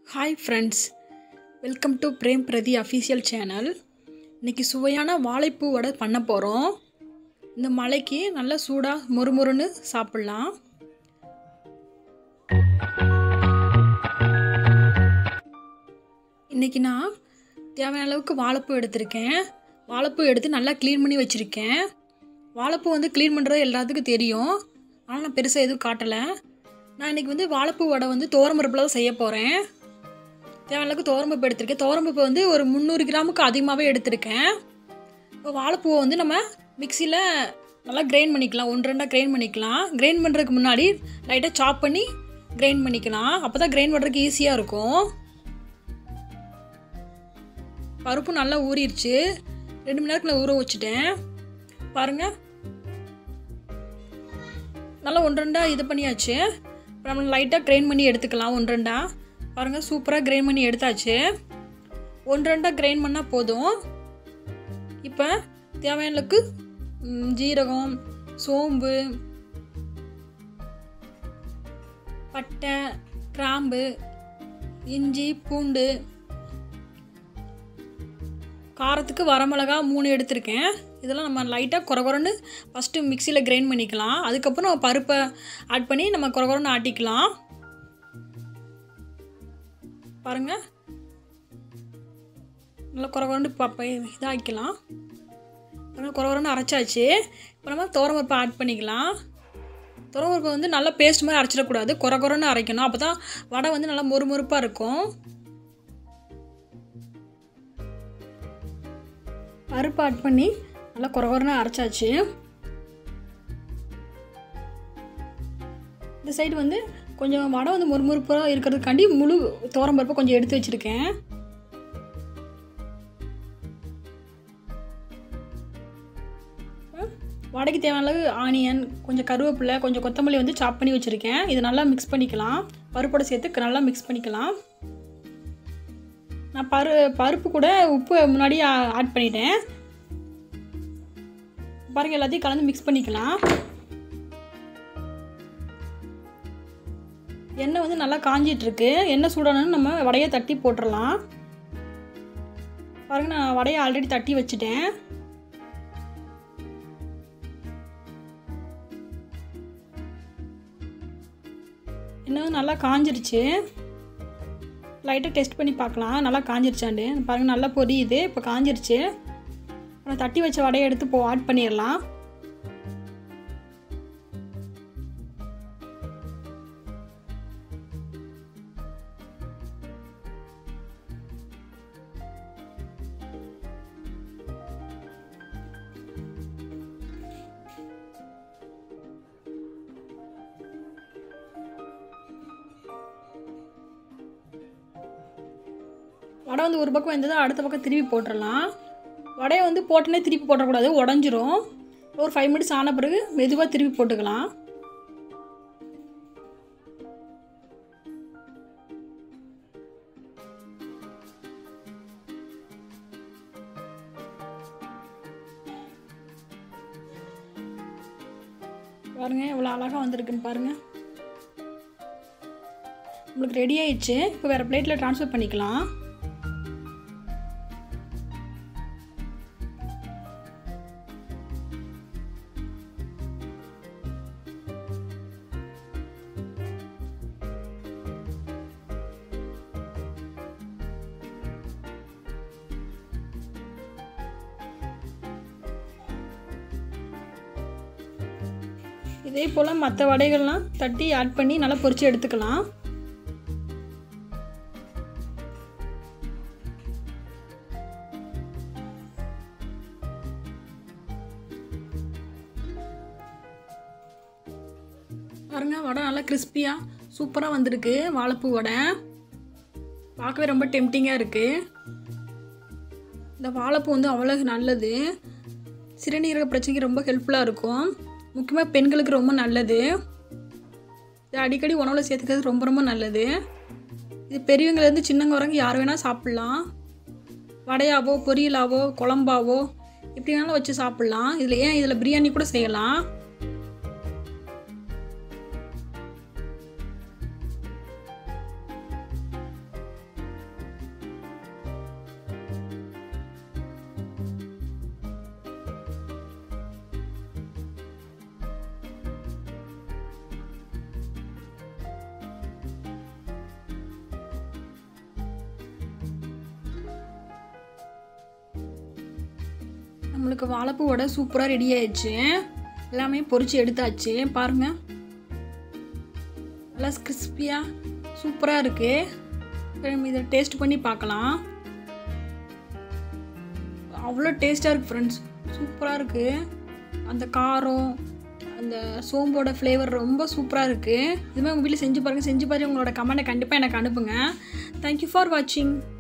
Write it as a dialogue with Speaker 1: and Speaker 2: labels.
Speaker 1: hi friends welcome to Prem Prathi official channel இன்றைக்கி சுவையான வாழைப்பூ வடை பண்ண போகிறோம் இந்த மழைக்கு நல்லா சூடாக மொறுமொறுன்னு சாப்பிட்லாம் இன்றைக்கி நான் தேவையான அளவுக்கு வாழைப்பூ எடுத்திருக்கேன் வாழைப்பூ எடுத்து நல்லா க்ளீன் பண்ணி வச்சுருக்கேன் வாழைப்பூ வந்து க்ளீன் பண்ணுறது எல்லாத்துக்கும் தெரியும் ஆனால் நான் பெருசாக எதுவும் காட்டலை நான் இன்றைக்கி வந்து வாழைப்பூ வடை வந்து தோரம்பருப்பில் தான் செய்ய போகிறேன் தேவையான அளவுக்கு தோரம்பருப்பு எடுத்திருக்கேன் தோரம்பருப்பு வந்து ஒரு முந்நூறு கிராமுக்கு அதிகமாகவே எடுத்திருக்கேன் இப்போ வாழைப்பூவை வந்து நம்ம மிக்சியில் நல்லா கிரைண்ட் பண்ணிக்கலாம் ஒன்று ரெண்டாக கிரைண்ட் பண்ணிக்கலாம் கிரைண்ட் பண்ணுறதுக்கு முன்னாடி லைட்டாக சாப் பண்ணி கிரைண்ட் பண்ணிக்கலாம் அப்போ தான் கிரைண்ட் பண்ணுறதுக்கு ஈஸியாக இருக்கும் பருப்பு நல்லா ஊறிடுச்சு ரெண்டு மணி நேரத்தில் ஊற வச்சுட்டேன் பாருங்கள் நல்லா ஒன்று ரெண்டாக இது பண்ணியாச்சு இப்போ நம்ம லைட்டாக கிரைண்ட் பண்ணி எடுத்துக்கலாம் ஒன்று ரெண்டாக பாருங்கள் சூப்பராக கிரைண்ட் பண்ணி எடுத்தாச்சு ஒன்று ரெண்டாக கிரைண்ட் பண்ணால் போதும் இப்போ தேவையான அளவுக்கு ம், ஜீரகம் சோம்பு பட்டை கிராம்பு இஞ்சி பூண்டு காரத்துக்கு வரமிளகா மூணு எடுத்திருக்கேன் இதெல்லாம் நம்ம லைட்டாக குறகுறன்னு ஃபஸ்ட்டு மிக்சியில் கிரைண்ட் பண்ணிக்கலாம் அதுக்கப்புறம் நம்ம பருப்பை ஆட் பண்ணி நம்ம குறகுறன்னு ஆட்டிக்கலாம் பாருங்கள் நல்லா குறகுறன்னு பப்ப இதாக்கிக்கலாம் பாருங்க குறகுறன்னு அரைச்சாச்சு இப்போ நம்ம துவரம்பருப்பை ஆட் பண்ணிக்கலாம் துவரம்பருப்பை வந்து நல்லா பேஸ்ட் மாதிரி அரைச்சிடக்கூடாது குறகுறன்னு அரைக்கணும் அப்போ தான் வடை வந்து நல்லா மொறுமொறுப்பாக இருக்கும் பருப்பு ஆட் பண்ணி நல்லா குறகுறன்னு அரைச்சாச்சு இந்த சைடு வந்து கொஞ்சம் வடை வந்து முறுமுறுப்பாக இருக்கிறதுக்காண்டி முழு பருப்பை கொஞ்சம் எடுத்து வச்சுருக்கேன் வடைக்கு தேவையான அளவு ஆனியன் கொஞ்சம் கருவேப்பிலை கொஞ்சம் கொத்தமல்லி வந்து சாப் பண்ணி வச்சுருக்கேன் இது நல்லா மிக்ஸ் பண்ணிக்கலாம் பருப்போட சேர்த்து நல்லா மிக்ஸ் பண்ணிக்கலாம் நான் பரு பருப்பு கூட உப்பு முன்னாடி ஆட் பண்ணிட்டேன் பாருங்கள் எல்லாத்தையும் கலந்து மிக்ஸ் பண்ணிக்கலாம் எண்ணெய் வந்து நல்லா காஞ்சிட்ருக்கு எண்ணெய் சூடானு நம்ம வடையை தட்டி போட்டுடலாம் பாருங்க நான் வடையை ஆல்ரெடி தட்டி வச்சுட்டேன் எண்ணெய் வந்து நல்லா காஞ்சிருச்சு லைட்டாக டெஸ்ட் பண்ணி பார்க்கலாம் நல்லா காஞ்சிருச்சாண்டு பாருங்கள் நல்லா பொரியுது இப்போ காஞ்சிருச்சு அப்புறம் தட்டி வச்ச வடையை எடுத்து போ ஆட் பண்ணிடலாம் வடை வந்து ஒரு பக்கம் வந்தது அடுத்த பக்கம் திருப்பி போட்டுடலாம் வடையை வந்து போட்டனே திருப்பி போட்டக்கூடாது உடஞ்சிரும் ஒரு ஃபைவ் மினிட்ஸ் ஆன பிறகு மெதுவாக திருப்பி போட்டுக்கலாம் பாருங்க எவ்வளோ அழகாக வந்திருக்குன்னு பாருங்க உங்களுக்கு ரெடி ஆயிடுச்சு இப்போ வேறு பிளேட்டில் ட்ரான்ஸ்ஃபர் பண்ணிக்கலாம் இதே போல் மற்ற வடைகள்லாம் தட்டி ஆட் பண்ணி நல்லா பொரிச்சு எடுத்துக்கலாம் பாருங்க வடை நல்லா கிறிஸ்பியாக சூப்பராக வந்திருக்கு வாழைப்பூ வடை பார்க்கவே ரொம்ப டெம்டிங்காக இருக்குது இந்த வாழைப்பூ வந்து அவ்வளோ நல்லது சிறுநீரக பிரச்சனைக்கு ரொம்ப ஹெல்ப்ஃபுல்லாக இருக்கும் முக்கியமாக பெண்களுக்கு ரொம்ப நல்லது இது அடிக்கடி உணவுல சேர்த்துக்கிறது ரொம்ப ரொம்ப நல்லது இது பெரியவங்கலேருந்து சின்னங்க வரைக்கும் யார் வேணால் சாப்பிட்லாம் வடையாவோ பொரியலாவோ குழம்பாவோ எப்படி வேணாலும் வச்சு சாப்பிட்லாம் இதில் ஏன் இதில் பிரியாணி கூட செய்யலாம் நம்மளுக்கு வாழைப்பூ வடை சூப்பராக ரெடி ஆயிடுச்சு எல்லாமே பொரிச்சு எடுத்தாச்சு பாருங்கள் நல்லா கிறிஸ்பியாக சூப்பராக இருக்குது நம்ம இதை டேஸ்ட் பண்ணி பார்க்கலாம் அவ்வளோ டேஸ்ட்டாக இருக்குது ஃப்ரெண்ட்ஸ் சூப்பராக இருக்குது அந்த காரம் அந்த சோம்போட ஃப்ளேவர் ரொம்ப சூப்பராக இருக்குது இதுமாதிரி உங்கள் வீட்டில் செஞ்சு பாருங்கள் செஞ்சு பாருங்கள் உங்களோட கமெண்ட்டை கண்டிப்பாக எனக்கு அனுப்புங்க தேங்க்யூ ஃபார் வாட்சிங்